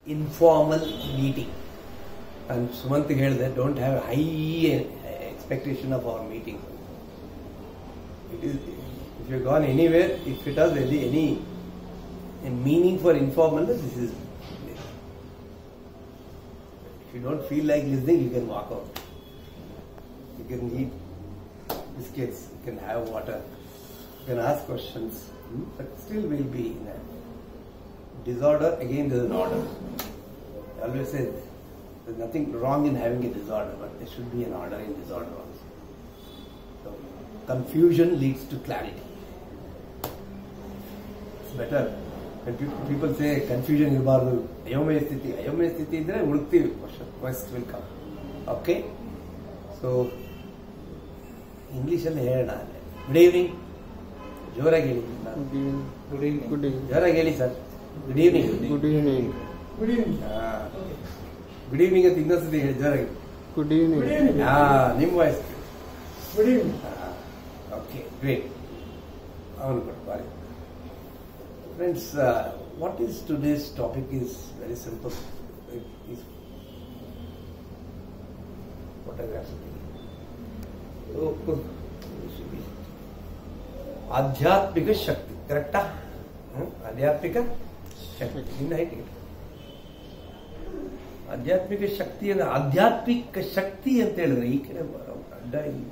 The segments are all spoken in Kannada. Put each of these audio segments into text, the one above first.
ಇನ್ಫಾರ್ಮಲ್ ಮೀಟಿಂಗ್ ನಾನು ಸುಮಂತ್ಗೆ ಹೇಳಿದೆ don't have high expectation of our meeting it is if you gone anywhere if it as any any meaning for informal this is if you don't feel like listening you can walk out you can eat biscuits, you can have water, you can ask questions, hmm, but still we'll be in a disorder. Again, there's an order. I always say there's nothing wrong in having a disorder, but there should be an order in disorder also. So, confusion leads to clarity. It's better when people, people say confusion ಇರಬಾರ್ದು ಅಯೋಮಯ ಸ್ಥಿತಿ ಅಯೋಮಯ ಸ್ಥಿತಿ ಇದ್ರೆ ಹುಡುಕ್ತೀವಿ quest will come okay so ಇಂಗ್ಲೀಷಲ್ಲಿ ಹೇಳೋಣ ಗುಡ್ ಈವ್ನಿಂಗ್ ಜೋರಾಗಿ ಹೇಳಿ ನಾನು ಗುಡ್ ಈವ್ನಿಂಗ್ ಗುಡ್ ಈವ್ನಿಂಗ್ ಜೋರಾಗಿ ಹೇಳಿ sir good evening good evening good evening ಅಂತ ಇನ್ನೊಂದ್ಸತಿ ಹೇಳಿ ಜೋರಾಗಿ ಗುಡ್ ಈವ್ನಿಂಗ್ ಹಾ ನಿಮ್ಮ voice good evening okay great ಅವನು ಕೊಡು ಬಾರಿ friends what is today's topic is very simple photographs ಆಧ್ಯಾತ್ಮಿಕ ಶಕ್ತಿ ಕರೆಕ್ಟಾ ಆಧ್ಯಾತ್ಮಿಕ ಶಕ್ತಿ ನಿನ್ನ height ಎಷ್ಟು? ಆಧ್ಯಾತ್ಮಿಕ ಶಕ್ತಿ ಅಂದ್ರೆ ಆಧ್ಯಾತ್ಮಿಕ ಶಕ್ತಿ ಅಂತ ಹೇಳಿದ್ರೆ ಈ ಕಡೆ ಬರೋ ಅಡ್ಡ ಇಲ್ಲ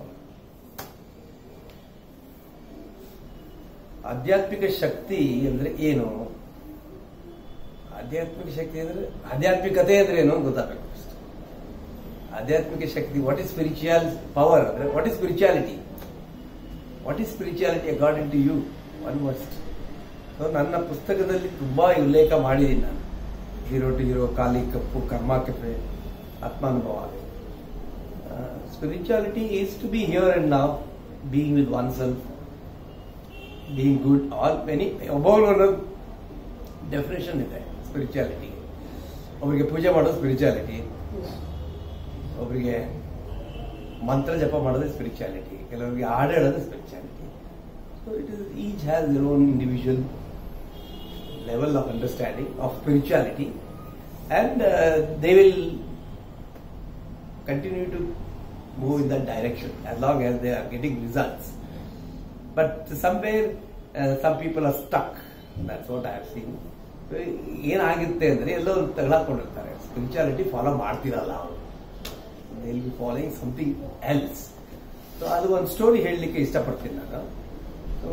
ಆಧ್ಯಾತ್ಮಿಕ ಶಕ್ತಿ ಅಂದ್ರೆ ಏನು ಆಧ್ಯಾತ್ಮಿಕ ಶಕ್ತಿ ಅಂದ್ರೆ ಆಧ್ಯಾತ್ಮಿಕತೆ ಅಂದ್ರೆ ಏನು ಅಂತ ಗೊತ್ತಾಗಬೇಕು first. ಆಧ್ಯಾತ್ಮಿಕ ಶಕ್ತಿ ವಾಟ್ ಇಸ್ ಸ್ಪಿರಿಚುವಲ್ ಪವರ್ ಅಂದ್ರೆ what is spirituality what is spirituality according to you one must so ನನ್ನ ಪುಸ್ತಕದಲ್ಲಿ ತುಂಬಾ ಉಲ್ಲೇಖ ಮಾಡಿದ್ದೀನಿ ನಾನು ಹೀರೋ ಟು ಹೀರೋ ಖಾಲಿ ಕಪ್ಪು ಕರ್ಮ ಕೆಫೆ ಆತ್ಮಾನುಭವ spirituality is to be here and now being with one self being good all many ಒಬ್ಬೊಬ್ಬರು ಒಂದೊಂದು ಡೆಫಿನೇಷನ್ ಇದೆ ಸ್ಪಿರಿಚುಯಾಲಿಟಿ ಒಬ್ಬರಿಗೆ ಪೂಜೆ ಮಾಡೋದು ಸ್ಪಿರಿಚುಯಾಲಿಟಿ ಒಬ್ಬರಿಗೆ ಮಂತ್ರ ಜಪ ಮಾಡೋದು ಸ್ಪಿರಿಚುಯಾಲಿಟಿ ಕೆಲವರಿಗೆ ಹಾಡು ಹೇಳೋದು spirituality so it is each has your own individual level of understanding of spirituality and they will continue to move in that direction as long as they are getting results. But somewhere uh, some people are stuck. That's what I have seen. So, ಏನಾಗುತ್ತೆ ಅಂದ್ರೆ ಎಲ್ಲೋ ತಗೊಳಕೊಂಡಿರ್ತಾರೆ ಸ್ಪಿರಿಚುಯಾಲಿಟಿ ಫಾಲೋ ಮಾಡ್ತಿರಲ್ಲ ಅವರು they will be following something else so ಅದು ಒಂದು ಸ್ಟೋರಿ ಹೇಳಲಿಕ್ಕೆ ಇಷ್ಟಪಡ್ತೀನಿ ನಾನು ಸೊ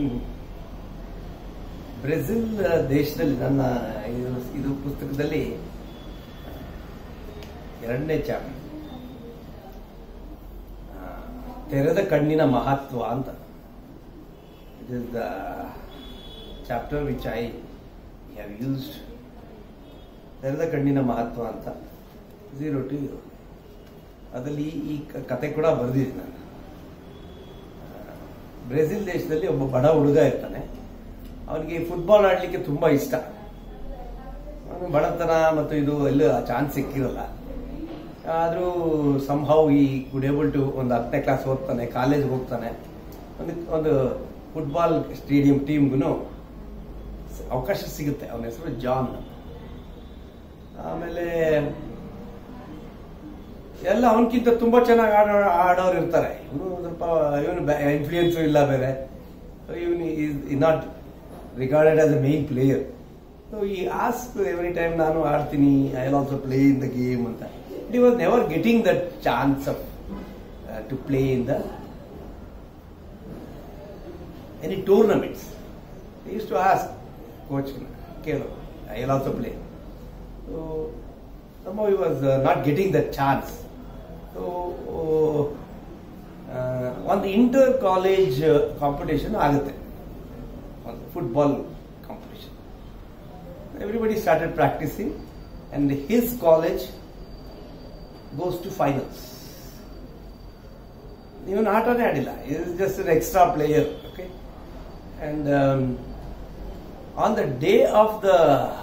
ಬ್ರೆಜಿಲ್ ದೇಶದಲ್ಲಿ ನನ್ನ ಇದು ಇದು ಪುಸ್ತಕದಲ್ಲಿ ಎರಡನೇ ಚಾಪ್ಟರ್ ತೆರೆದ ಕಣ್ಣಿನ ಮಹತ್ವ ಅಂತ it is the chapter which I have used ತೆರೆದ ಕಣ್ಣಿನ ಮಹತ್ವ ಅಂತ ಝೀರೋ ಟು ಹೀರೋ ಅದರಲ್ಲಿ ಈ ಕ- ಕತೆ ಕೂಡ ಬರೆದಿದ್ದೀನಿ ನಾನು ಆ, ಬ್ರೆಜಿಲ್ ದೇಶದಲ್ಲಿ ಒಬ್ಬ ಬಡ ಹುಡುಗ ಇರ್ತಾನೆ ಅವನಿಗೆ ಫುಟ್ಬಾಲ್ ಆಡ್ಲಿಕ್ಕೆ ತುಂಬಾ ಇಷ್ಟ ಅವ್ನು ಬಡತನ ಮತ್ತು ಇದು ಎಲ್ಲ ಚಾನ್ಸ್ ಸಿಕ್ಕಿರಲ್ಲ ಆದರೂ ಸಂಹವ್ ಈ ಗುಡ್ ಏಬಲ್ ಟು ಒಂದು ಹತ್ತನೇ ಕ್ಲಾಸ್ ಓದ್ತಾನೆ ಕಾಲೇಜ್ ಹೋಗ್ತಾನೆ ಒಂದು ಒಂದು ಫುಟ್ಬಾಲ್ ಸ್ಟೇಡಿಯಂ ಟೀಮ್ಗೂ ಅವಕಾಶ ಸಿಗುತ್ತೆ ಅವನ ಹೆಸರು ಜಾನ್ ಆಮೇಲೆ ಎಲ್ಲ ಅವನಕ್ಕಿಂತ ತುಂಬಾ ಚೆನ್ನಾಗಿ ಆಡೋ ಆಡೋರು ಇರ್ತಾರೆ ಇವನು ಸ್ವಲ್ಪ ಇವನು ಇನ್ಫ್ಲೂಯೆನ್ಸು ಇಲ್ಲ ಬೇರೆ ಇವನು is not regarded as a main player so he ask every time ನಾನು ಆಡ್ತೀನಿ I will also play in the game ಅಂತ he was never getting that chance of uh, to play in the any tournaments. They used to ask coach Kelo, I will also play. So somehow he was uh, not getting that chance. So uh, on the inter college uh, competition ಆಗುತ್ತೆ on the football competition. Everybody started practicing and his college goes to finals. Even ಆಟನೇ ಆಡಿಲ್ಲ is just an extra player okay and on the day of the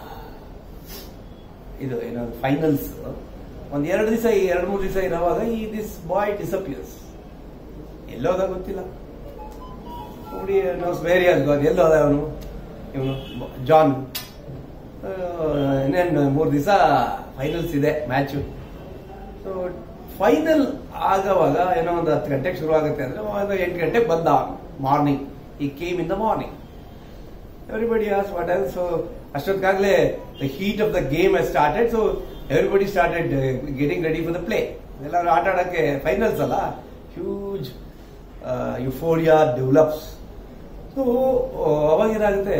ಇದು ಏನೋ ಫೈನಲ್ಸ್ ಒಂದ್ ಎರಡು ದಿವಸ ಎರಡು ಮೂರು ದಿವಸ ಇರುವಾಗ ಈ ದಿಸ್ ಬಾಯ್ ಡಿಸಪಿಯರ್ಸ್ ಎಲ್ಲೋದ ಗೊತ್ತಿಲ್ಲ ನೋಡಿ ನೋಸ್ ವೇರಿ ಅದು ಎಲ್ಲೋದ ಅವನು ಇವನು ಜಾನ್ ಇನ್ನೇನು ಮೂರು ದಿವಸ ಫೈನಲ್ಸ್ ಇದೆ ಮ್ಯಾಚು ಸೊ ಫೈನಲ್ ಆಗವಾಗ ಏನೋ ಒಂದು ಹತ್ತು ಗಂಟೆಗೆ ಶುರು ಆಗುತ್ತೆ ಅಂದ್ರೆ ಒಂದು ಎಂಟು ಗಂಟೆಗೆ ಬಂದ morning he came in the morning everybody as what L so ಅಷ್ಟೊತ್ತಿಗಾಗಲೇ the heat of the game started so everybody started getting ready for the play ಎಲ್ಲರೂ ಆಟ ಆಡೋಕ್ಕೆ ಫೈನಲ್ಸ್ ಅಲ್ಲ ಹ್ಯೂಜ್ ಯುಫೋರಿಯಾ ಡೆವಲಪ್ಸ್ ಸೊ ಅವಾಗ ಏನಾಗುತ್ತೆ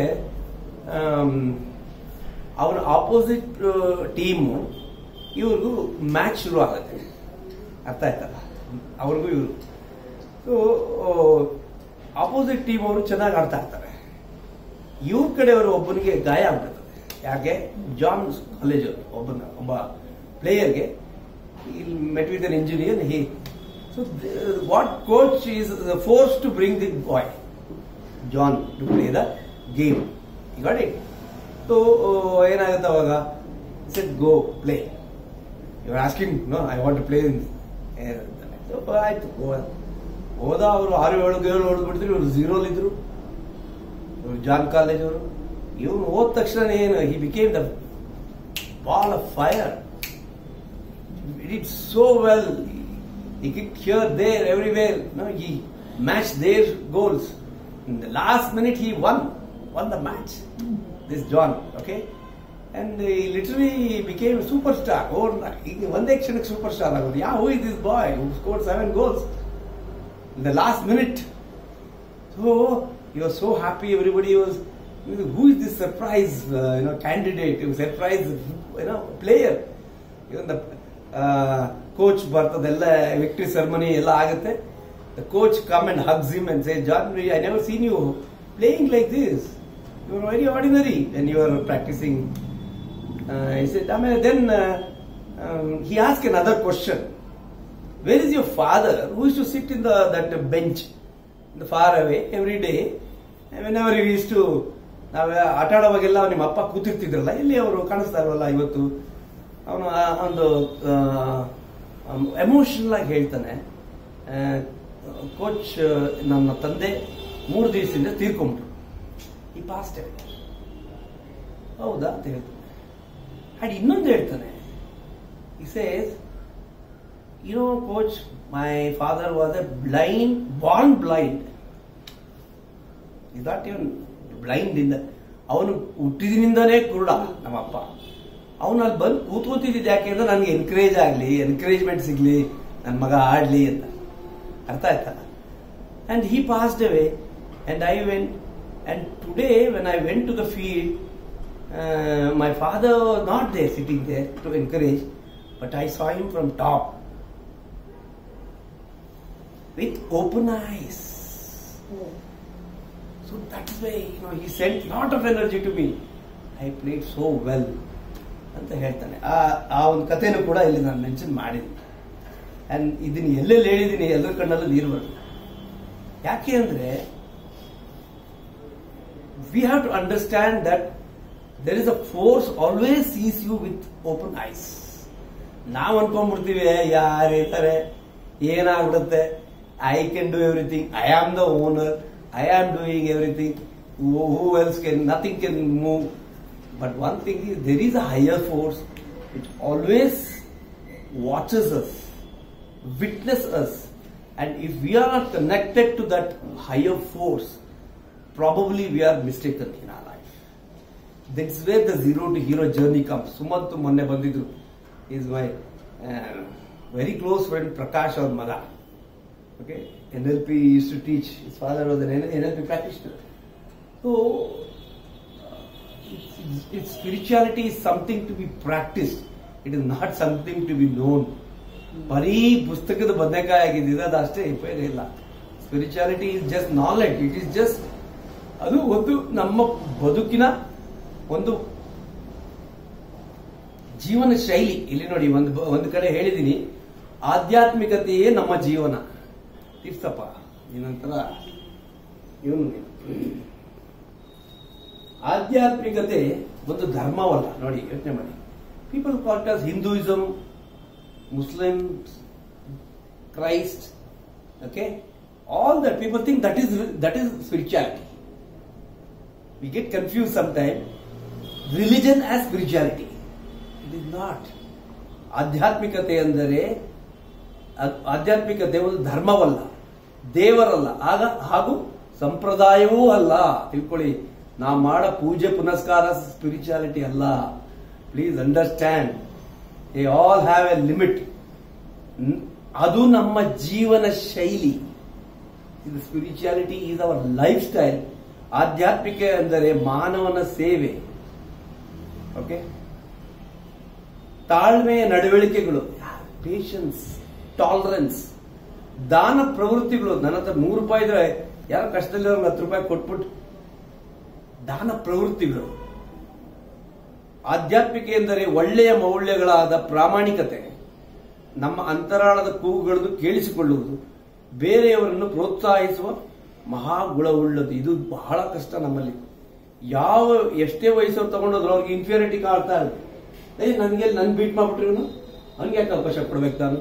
ಅವನ ಆಪೋಸಿಟ್ ಟೀಮು ಇವ್ರಿಗೂ ಮ್ಯಾಚ್ ಶುರು ಆಗುತ್ತೆ ಅರ್ಥ ಆಯ್ತಲ್ಲ ಅವ್ರಿಗೂ ಇವರು ಸೊ ಆಪೋಸಿಟ್ ಟೀಮ್ ಅವರು ಚೆನ್ನಾಗಿ ಆಡ್ತಾ ಇರ್ತಾರೆ ಇವ್ರ ಕಡೆಯವರು ಒಬ್ಬನಿಗೆ ಗಾಯ ಆಗ್ಬಿಡ್ತದೆ ಯಾಕೆ ಜಾನ್ ಕಾಲೇಜ್ ಒಬ್ಬನ ಒಬ್ಬ ಪ್ಲೇಯರ್ಗೆ ಇಲ್ಲಿ met with an engineer he so what coach is force to bring the boy John to play the game got it so ಏನಾಗುತ್ತೆ ಅವಾಗ set go play you asking no I want to play in ಆಯ್ತು ಹೋದ ಅವರು ಆರು ಏಳು ಏಳು ಹೊಡೆದ್ಬಿಟ್ಟಿದ್ರು ಇವರು ಝೀರೋಲಿದ್ರು ಇವರು ಜಾನ್ ಕಾಲೇಜ್ ಅವರು ಇವನು ಹೋದ ತಕ್ಷಣ ಏನು he became the ball of fire it so well he kicked here, there, everywhere. No, he matched their goals. In the last minute, he won, won the match. This John, okay, and he literally became a superstar. Overnight, he ಒಂದೇ ಕ್ಷಣಕ್ಕೆ ಸೂಪರ್ ಸ್ಟಾರ್ ಆಗೋದು yeah who is this boy who score seven goals in the last minute so you are so happy everybody was who is this surprise you know candidate surprise you know player even the coach ಬರ್ತದೆಲ್ಲ ವಿಕ್ಟ್ರಿ ಸೆರೆಮನಿ ಎಲ್ಲ ಆಗುತ್ತೆ the coach come and hugs him and say John I never seen you playing like this you are very ordinary when you are practising ಆಮೇಲೆ then he ask N other question where is your father who is to sit in the that bench in far away every day whenever you is to ನಾವು ಆಟ ಆಡುವಾಗೆಲ್ಲ ನಿಮ್ಮ ಅಪ್ಪ ಕೂತಿರ್ತಿದ್ರಲ್ಲ ಎಲ್ಲಿ ಅವರು ಕಾಣಿಸ್ತಾ ಇಲ್ವಲ್ಲ ಇವತ್ತು ಅವನು ಒಂದು ಎಮೋಷನಲ್ ಆಗಿ ಹೇಳ್ತಾನೆ ಕೋಚ್ ನನ್ನ ತಂದೆ ಮೂರು ದಿವಸದಿಂದ ತೀರ್ಕೊಂಡ್ರು ಈ ಪಾಸ್ಟ್ ಹೌದಾ ಅಂತ ಹೇಳ್ತಾನೆ ಹಾಗೆ ಇನ್ನೊಂದು ಹೇಳ್ತಾನೆ he says you know coach my father was a blind born blind is not even blind ಇಂದ ಅವನು ಹುಟ್ಟಿದಿನಿಂದನೇ ಕುರುಡ ನಮ್ಮಪ್ಪ ಅವನು ಅಲ್ಲಿ ಬಂದು ಕೂತ್ಕೋತಿದ್ದ ಯಾಕೆ ಅಂದ್ರೆ ನನಗೆ ಎನ್ಕರೇಜ್ ಆಗಲಿ ಎನ್ಕರೇಜ್ಮೆಂಟ್ ಸಿಗ್ಲಿ ನನ್ನ ಮಗ ಆಡ್ಲಿ ಅಂತ ಅರ್ಥ ಆಯ್ತಾ and he passed away and I went and today when I went to the field my father was not there sitting there to encourage but I saw him from top with open eyes so that way you know he sent lot of energy to me I played so well ಅಂತ ಹೇಳ್ತಾನೆ ಆ ಆ ಒಂದು ಕಥೆನೂ ಕೂಡ ಇಲ್ಲಿ ನಾನು ಮೆನ್ಷನ್ ಮಾಡಿದ್ದೀನಿ ಅಂಡ್ ಇದನ್ನ ಎಲ್ಲೆಲ್ಲಿ ಹೇಳಿದ್ದೀನಿ ಎಲ್ಲರ ಕಣ್ಣಲ್ಲೂ ನೀರು ಬರ್ತದೆ ಯಾಕೆ ಅಂದ್ರೆ we have to understand that there is a force always sees you with open eyes ನಾವು ಅನ್ಕೊಂಡ್ಬಿಡ್ತೀವಿ ಯಾರಿರ್ತಾರೆ ಏನಾಗ್ಬಿಡುತ್ತೆ I can do everything I am the owner I am doing everything who else can nothing can move But one thing is, there is a higher force which always watches us, witness us, and if we are not connected to that higher force, probably we are mistaken in our life. That's where the zero to hero journey comes. Sumant ಮೊನ್ನೆ ಬಂದಿದ್ರು is my uh, very close friend Prakash or Maga. Okay, NLP used to teach. His father was an NLP practitioner. So it's, it's, spirituality is something to be practiced. It is not something to be known. ಬರೀ ಪುಸ್ತಕದ ಬದನೆಕಾಯಿ ಆಗಿದ್ದಿದೆ ಅದು ಅಷ್ಟೇ ಉಪಯೋಗ ಇಲ್ಲ spirituality is just knowledge it is just ಅದು ಒಂದು ನಮ್ಮ ಬದುಕಿನ ಒಂದು ಜೀವನ ಶೈಲಿ ಇಲ್ಲಿ ನೋಡಿ ಒಂದು ಒಂದು ಕಡೆ ಹೇಳಿದೀನಿ ಆಧ್ಯಾತ್ಮಿಕತೆಯೇ ನಮ್ಮ ಜೀವನ ತೀರ್ಸಪ್ಪ ಏನಂತರ ಇವನು ಆಧ್ಯಾತ್ಮಿಕತೆ ಒಂದು ಧರ್ಮವಲ್ಲ ನೋಡಿ ಯೋಚನೆ ಮಾಡಿ people called as Hinduism Muslims Christ okay all that people think that is that is spirituality we get confuse some time religion as spirituality it is not ಆಧ್ಯಾತ್ಮಿಕತೆ ಅಂದರೆ ಅ- ಆಧ್ಯಾತ್ಮಿಕತೆ ಒಂದು ಧರ್ಮವಲ್ಲ ದೇವರಲ್ಲ ಆಗ ಹಾಗೂ ಸಂಪ್ರದಾಯವೂ ಅಲ್ಲ ತಿಳ್ಕೊಳ್ಳಿ ನಾವು ಮಾಡೋ ಪೂಜೆ ಪುನಸ್ಕಾರ ಸ್ಪಿರಿಚುಯಾಲಿಟಿ ಅಲ್ಲ please understand they all have a limit ಅದು ನಮ್ಮ ಜೀವನ ಶೈಲಿ ಇದು spirituality is our life style ಆಧ್ಯಾತ್ಮಿಕ ಅಂದರೆ ಮಾನವನ ಸೇವೆ ಓಕೆ ತಾಳ್ಮೆಯ ನಡವಳಿಕೆಗಳು ಪೇಷನ್ಸ್ ಟಾಲರೆನ್ಸ್ ದಾನ ಪ್ರವೃತ್ತಿಗಳು ನನ್ನ ಹತ್ರ ನೂರು ರೂಪಾಯಿ ಇದ್ರೆ ಯಾರೋ ಕಷ್ಟದಲ್ಲಿರೋರ್ಗೆ ಹತ್ತು ರೂಪಾಯಿ ಕೊಟ್ಬಿಟ್ಟು ದಾನ ಪ್ರವೃತ್ತಿಗಳು ಆಧ್ಯಾತ್ಮಿಕ ಎಂದರೆ ಒಳ್ಳೆಯ ಮೌಲ್ಯಗಳಾದ ಪ್ರಾಮಾಣಿಕತೆ ನಮ್ಮ ಅಂತರಾಳದ ಕೂಗುಗಳನ್ನು ಕೇಳಿಸಿಕೊಳ್ಳುವುದು ಬೇರೆಯವರನ್ನು ಪ್ರೋತ್ಸಾಹಿಸುವ ಮಹಾಗುಣವುಳ್ಳದು ಇದು ಬಹಳ ಕಷ್ಟ ನಮ್ಮಲ್ಲಿ ಯಾವ ಎಷ್ಟೇ ವಯಸ್ಸವ್ರು ತಗೊಂಡೋದ್ರು ಅವ್ರಿಗೆ ಇನ್ಫಿಯಾರಿಟಿ ಕಾಡ್ತಾ ಇರುತ್ತೆ ಏ ನನಗೆ ನನ್ ಬೀಟ್ ಮಾಡ್ಬಿಟ್ರಿ ಇವನು ಅವ್ನಿಗೆ ಯಾಕೆ ಅವಕಾಶ ಕೊಡ್ಬೇಕು ನಾನು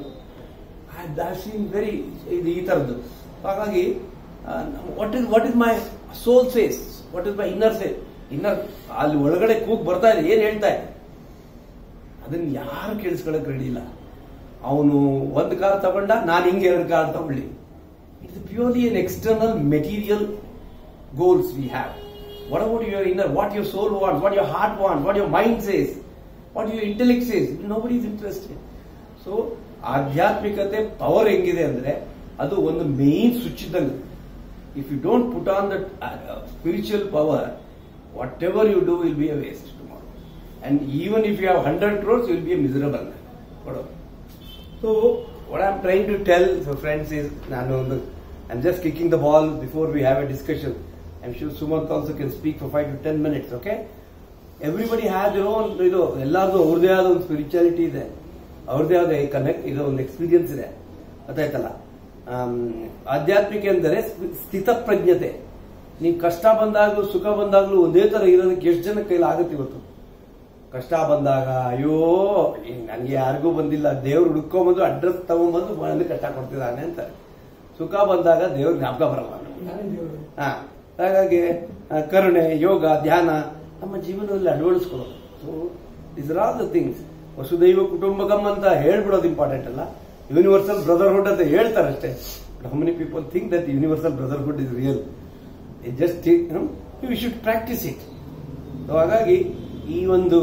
ಸೀನ್ ವೆರಿ ಇದು ಈ ಥರದ್ದು ಹಾಗಾಗಿ what is what is my soul says what is my inner says inner ಅಲ್ಲಿ ಒಳಗಡೆ ಕೂಗ್ ಬರ್ತಾ ಇದೆ ಏನ್ ಹೇಳ್ತಾ ಇದೆ ಅದನ್ನ ಯಾರು ಕೇಳಿಸ್ಕೊಳಕ್ ರೆಡಿ ಇಲ್ಲ ಅವನು ಒಂದು ಕಾರ್ ತಗೊಂಡ ನಾನು ಹಿಂಗೆ ಎರಡು ಕಾರ್ ತಗೊಳ್ಳಿ it's purely an external material goals we have what about your inner what your soul want what your heart want what your mind says what your intellect says nobody is interested so ಆಧ್ಯಾತ್ಮಿಕತೆ ಪವರ್ ಹೆಂಗಿದೆ ಅಂದ್ರೆ ಅದು ಒಂದು ಮೇನ್ ಸ್ವಿಚ್ ಇದ್ದಂಗೆ if you don't put on that spiritual power whatever you do will be a waste tomorrow and even if you have hundred crores will be a miserable ಕೊಡೋದು so what I am trying to tell so friends is ನಾನು ಒಂದು I am just kicking the ball before we have a discussion I am sure Sumanth also can speak for five to ten minutes okay everybody has ಇರೋ ಒಂದು ಇದು ಎಲ್ಲಾರ್ದು ಅವ್ರದೇ ಆದ ಒಂದು ಸ್ಪಿರಿಚುಯಾಲಿಟಿ ಇದೆ ಅವ್ರದೇ ಆದ ಕನೆಕ್ಟ್ ಇದು ಒಂದು ಎಕ್ಸ್ಪೀರಿಯನ್ಸ್ ಇದೆ ಗೊತ್ತಾಯ್ತಲ್ಲ ಆಮ್, ಆಧ್ಯಾತ್ಮಿಕ ಎಂದರೆ ಸ್ಥಿ- ಸ್ಥಿತಪ್ರಜ್ಞತೆ ನೀವು ಕಷ್ಟ ಬಂದಾಗ್ಲೂ ಸುಖ ಬಂದಾಗ್ಲೂ ಒಂದೇ ತರ ಇರೋದಕ್ಕೆ ಎಷ್ಟು ಜನ ಕೈಲಿ ಆಗುತ್ತೆ ಇವತ್ತು ಕಷ್ಟ ಬಂದಾಗ ಅಯ್ಯೋ ನನಗೆ ಯಾರಿಗೂ ಬಂದಿಲ್ಲ ದೇವ್ರು ಹುಡ್ಕೊಂಬಂದು ಅಡ್ರೆಸ್ ತಗೊಂಬಂದು ಬಂದು ಕಷ್ಟ ಕೊಡ್ತಿದ್ದಾನೆ ಅಂತಾರೆ ಸುಖ ಬಂದಾಗ ದೇವ್ರ ಜ್ಞಾಪಕ ಬರಲ್ಲ ನಮ್ಗೆ. ಹಾ ಹಾಗಾಗಿ ಆ, ಕರುಣೆ ಯೋಗ ಧ್ಯಾನ ನಮ್ಮ ಜೀವನದಲ್ಲಿ ಅಳವಡಿಸ್ಕೊಳ್ಳೋದು so is are the things ವಸುದೈವ ಕುಟುಂಬಕಂ ಅಂತ ಹೇಳ್ಬಿಡೋದು ಇಂಪಾರ್ಟೆಂಟ್ ಅಲ್ಲ ಯೂನಿವರ್ಸಲ್ ಬ್ರದರ್ಹುಡ್ ಅಂತ ಹೇಳ್ತಾರೆ ಅಷ್ಟೇ how many people think that universal brotherhood is real just you should practise it so ಹಾಗಾಗಿ ಈ ಒಂದು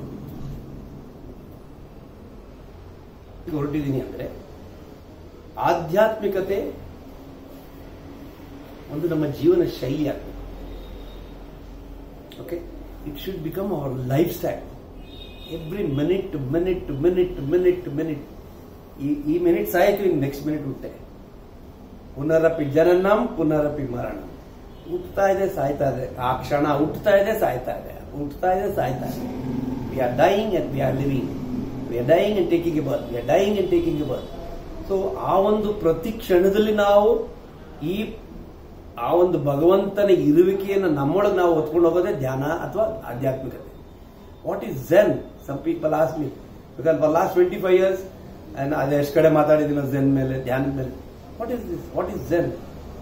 ಹೊರಟಿದ್ದೀನಿ ಅಂದ್ರೆ ಆಧ್ಯಾತ್ಮಿಕತೆ ಒಂದು ನಮ್ಮ ಜೀವನ ಶೈಲಿ ಆಗಬೇಕು okay it should become our life lifestyle every minute minute minute minute minute ಈ ಈ ಮಿನಿಟ್ ಸಾಯಿತು ಇನ್ ನೆಕ್ಸ್ಟ್ ಮಿನಿಟ್ ಹುಟ್ಟೆ ಪುನರಪಿ ಜನನಂ ಪುನರಪಿ ಮರಣ ಹುಟ್ಟತಾ ಇದೆ ಸಾಯ್ತಾ ಇದೆ ಆ ಕ್ಷಣ ಹುಟ್ಟತಾ ಇದೆ ಸಾಯ್ತಾ ಇದೆ ಹುಟ್ಟತಾ ಇದೆ ಸಾಯ್ತಾ ಇದೆ we are dying and we are living we are dying and taking a birth we are dying and taking a birth so ಆ ಒಂದು ಪ್ರತಿ ಕ್ಷಣದಲ್ಲಿ ನಾವು ಈ ಆ ಒಂದು ಭಗವಂತನ ಇರುವಿಕೆಯನ್ನು ನಮ್ಮೊಳಗೆ ನಾವು ಹೊತ್ಕೊಂಡು ಹೋಗೋದೇ ಧ್ಯಾನ ಅಥವಾ ಆಧ್ಯಾತ್ಮಿಕತೆ what is Zen some people ask me because for last twenty five years and ಅದು ಎಷ್ಟು ಕಡೆ ಮಾತಾಡಿದಿಲ್ಲ ಝೆನ್ ಮೇಲೆ ಧ್ಯಾನದ ಮೇಲೆ what is this what is Zen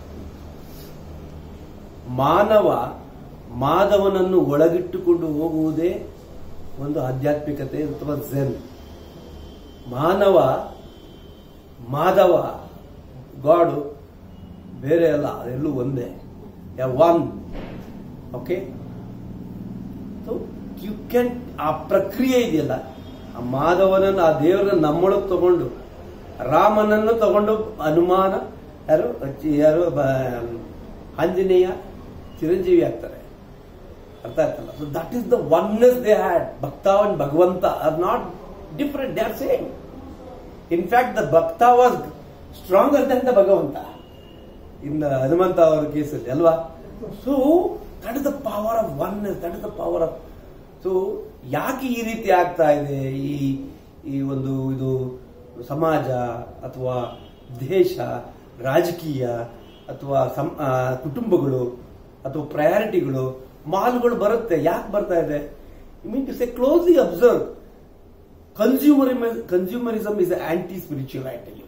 ಮಾನವ ಮಾಧವನನ್ನು ಒಳಗಿಟ್ಟುಕೊಂಡು ಹೋಗುವುದೇ ಒಂದು ಆಧ್ಯಾತ್ಮಿಕತೆ ಅಥವಾ ಝೆನ್ ಮಾನವ ಮಾಧವ ಗಾಡು ಬೇರೆ ಅಲ್ಲ ಅದೆಲ್ಲೂ ಒಂದೇ one okay so you can ಆ ಪ್ರಕ್ರಿಯೆ ಇದೆಯಲ್ಲ ಆ ಮಾಧವನನ್ನು ಆ ದೇವರನ್ನ ನಮ್ಮೊಳಗೆ ತಗೊಂಡು ರಾಮನನ್ನು ತಗೊಂಡು ಹನುಮಾನ ಯಾರು ಅಚ್ಚಿ- ಯಾರು ಬ- ಆಂಜನೇಯ ಚಿರಂಜೀವಿ ಆಗ್ತಾರೆ ಅರ್ಥ ಆಯ್ತಲ್ಲ so that is the oneness they had ಭಕ್ತ ಅಂಡ್ ಭಗವಂತ are not different they are same in fact the ಭಕ್ತ ವಾಸ್ ಸ್ಟ್ರಾಂಗರ್ ದನ್ ದ ಭಗವಂತ ಇನ್ ಹನುಮಂತ ಅವರ ಕೇಸಲ್ಲಿ ಅಲ್ವಾ so that is the power of oneness that is the power of so ಯಾಕೆ ಈ ರೀತಿ ಆಗ್ತಾ ಇದೆ ಈ ಈ ಒಂದು ಇದು ಸಮಾಜ ಅಥವಾ ದೇಶ ರಾಜಕೀಯ ಅಥವಾ ಸಂ- ಆ, ಕುಟುಂಬಗಳು ಅಥವಾ ಪ್ರಯಾರಿಟಿಗಳು ಮಾಲ್ಗಳು ಬರುತ್ತೆ ಯಾಕೆ ಬರ್ತಾ ಇದೆ mean to say closely observe consumer consumerism is anti spiritual ಐಟಲ್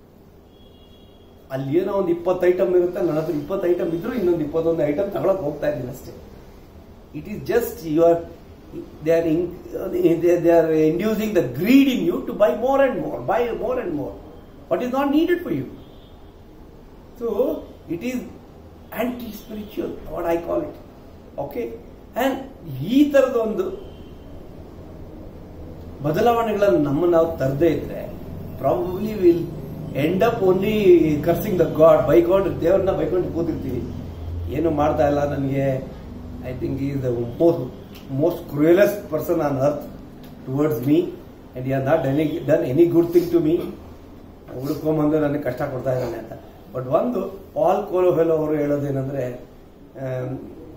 ಅಲ್ಲಿ ಏನೋ ಒಂದು ಇಪ್ಪತ್ತು ಐಟಮ್ ಇರುತ್ತೆ ನನ್ನ ಹತ್ರ ಇಪ್ಪತ್ತು ಐಟಮ್ ಇದ್ರು ಇನ್ನೊಂದು ಇಪ್ಪತ್ತೊಂದು ಐಟಮ್ ತಗೊಳಕ್ ಹೋಗ್ತಾ ಇದ್ದೀನಿ ಅಷ್ಟೇ it is just you are they are in, they, they are inducing the greed in you to buy more and more, buy more and more. What is not needed for you. So it is anti-spiritual, what I call it. Okay, and ಈ ಥರದೊಂದು ಬದಲಾವಣೆಗಳನ್ನು ನಮ್ಮ ನಾವು ತರದೇ ಇದ್ರೆ probably will end up only cursing the god ಬೈಕೊಂಡು ದೇವ್ರನ್ನ ಬೈಕೊಂಡು ಕೂತಿರ್ತೀವಿ ಏನು ಮಾಡ್ತಾ ಇಲ್ಲ ನನಗೆ I think is the most most cruelest person on earth towards me and you are not any done any good thing to me ಹುಡುಕೊಂಬಂದು ನನಗೆ ಕಷ್ಟ ಕೊಡ್ತಾ ಇದ್ದಾನೆ ಅಂತ ಬಟ್ ಒಂದು ಪಾಲ್ ಕೋಲೋಹೆಲೋ ಅವರು ಹೇಳೋದೇನೆಂದ್ರೆ ಆಮ್,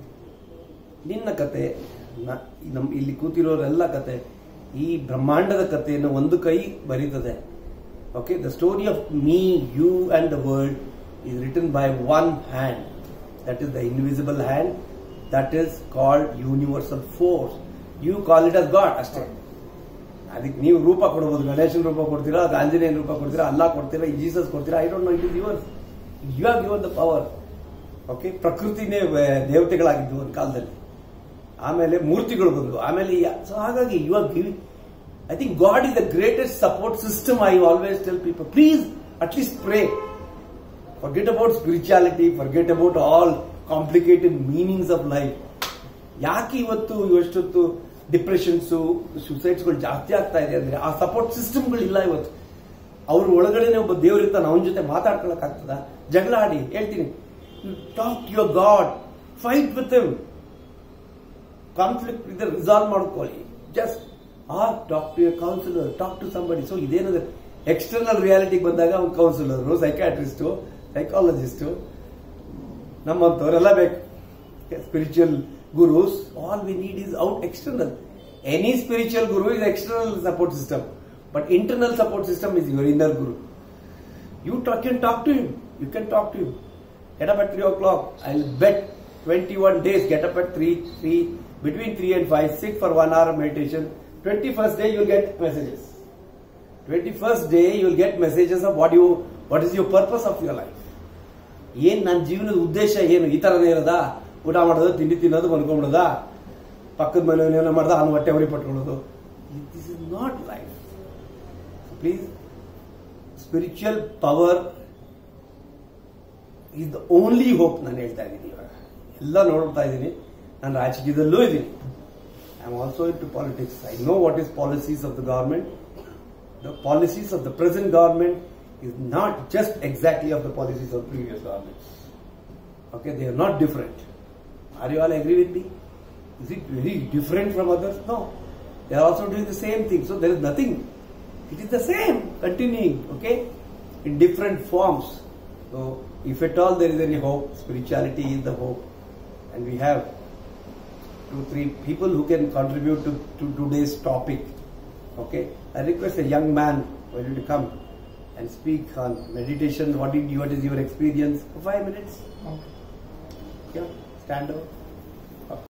ನಿನ್ನ ಕತೆ ನ- ನಮ್ ಇಲ್ಲಿ ಕೂತಿರೋರೆಲ್ಲ ಕತೆ ಈ ಬ್ರಹ್ಮಾಂಡದ ಕಥೆಯನ್ನು ಒಂದು ಕೈ ಬರೀತದೆ okay the story of me you and the world is written by one hand that is the invisible hand that is called universal force you call it as god ಅಷ್ಟೇ ಅದಕ್ಕೆ ನೀವು ರೂಪ ಕೊಡ್ಬೋದು ಗಣೇಶನ ರೂಪ ಕೊಡ್ತೀರಾ ಆಂಜನೇಯನ ರೂಪ ಕೊಡ್ತೀರಾ ಅಲ್ಲಾ ಕೊಡ್ತೀರಾ ಜೀಸಸ್ ಕೊಡ್ತೀರಾ I don't know it is yours you have given the power okay ಪ್ರಕೃತಿನೇ ವ- ದೇವತೆಗಳಾಗಿದ್ದು ಒಂದು ಕಾಲದಲ್ಲಿ ಆಮೇಲೆ ಮೂರ್ತಿಗಳು ಬಂದು ಆಮೇಲೆ ಯಾ- ಸೊ ಹಾಗಾಗಿ you are giving I think god is the greatest support system I always tell people please at least pray forget about spirituality forget about all complicated meanings of life ಯಾಕೆ ಇವತ್ತು ಎಷ್ಟೊತ್ತು ಡಿಪ್ರೆಷನ್ಸು ಸುಸೈಡ್ಸ್ಗಳು ಜಾಸ್ತಿ ಆಗ್ತಾ ಇದೆ ಅಂದ್ರೆ ಆ ಸಪೋರ್ಟ್ ಸಿಸ್ಟಮ್ಗಳು ಇಲ್ಲ ಇವತ್ತು ಅವ್ರ ಒಳಗಡೆನೆ ಒಬ್ಬ ದೇವ್ರು ಇರ್ತಾನೆ ಅವನ ಜೊತೆ ಮಾತಾಡ್ಕೊಳಕ್ ಆಗ್ತದ ಜಗಳ ಆಡಿ ಹೇಳ್ತೀನಿ talk your god fight with him conflict ಇದ್ರೆ ರಿಸಾಲ್ವ್ ಮಾಡ್ಕೊಳ್ಳಿ just are talk to your counsellor talk to somebody so ಇದೇನಂದ್ರೆ ಎಕ್ಸ್ಟರ್ನಲ್ ರಿಯಾಲಿಟಿಗೆ ಬಂದಾಗ ಅವ್ನು ಕೌನ್ಸಿಲರು ಸೈಕಾಟ್ರಿಸ್ಟು ಸೈಕಾಲಜಿಸ್ಟು ನಮ್ಮಂಥವರೆಲ್ಲ ಬೇಕು spiritual gurus all we need is out external any spiritual guru is external support system but internal support system is your inner guru You talk, can talk to him. You can talk to him. Get up at 3 o'clock. I'll bet 21 days. Get up at 3, 3, between 3 and 5. Sit for one hour of meditation. 21st day, you'll get messages. 21st day, you'll get messages of what you, what is your purpose of your life. ಏನ್ ನನ್ನ ಜೀವನದ ಉದ್ದೇಶ ಏನು ಈ ತರನೇ ಇರೋದಾ ಊಟ ಮಾಡೋದು ತಿಂಡಿ ತಿನ್ನೋದು ಮನ್ಕೊಂಬಿಡೋದಾ ಪಕ್ಕದ ಮನೆಯವನೇನೋ ಮಾಡ್ದ ಅವ್ನು ಹೊಟ್ಟೆ ಹೊರಿ ಪಟ್ಕೊಳ್ಳೋದು this is not life please spiritual power is the only hope ನಾನು ಹೇಳ್ತಾ ಇದ್ದೀನಿ ಇವಾಗ ಎಲ್ಲ ನೋಡ್ತಾ ಇದ್ದೀನಿ ನಾನು ರಾಜಕೀಯದಲ್ಲೂ ಇದ್ದೀನಿ I am also into politics I know what is policies of the government the policies of the present government is not just exactly of the policies of previous governments. Okay, they are not different. Are you all agree with me? Is it very different from others? No. They are also doing the same thing. So there is nothing. It is the same, continuing, okay? In different forms. So if at all there is any hope, spirituality is the hope. And we have two, three people who can contribute to, to today's topic. Okay? I request a young man for you to come and speak on meditation. What did you, what is your experience? For five minutes. Okay. Yeah, stand up.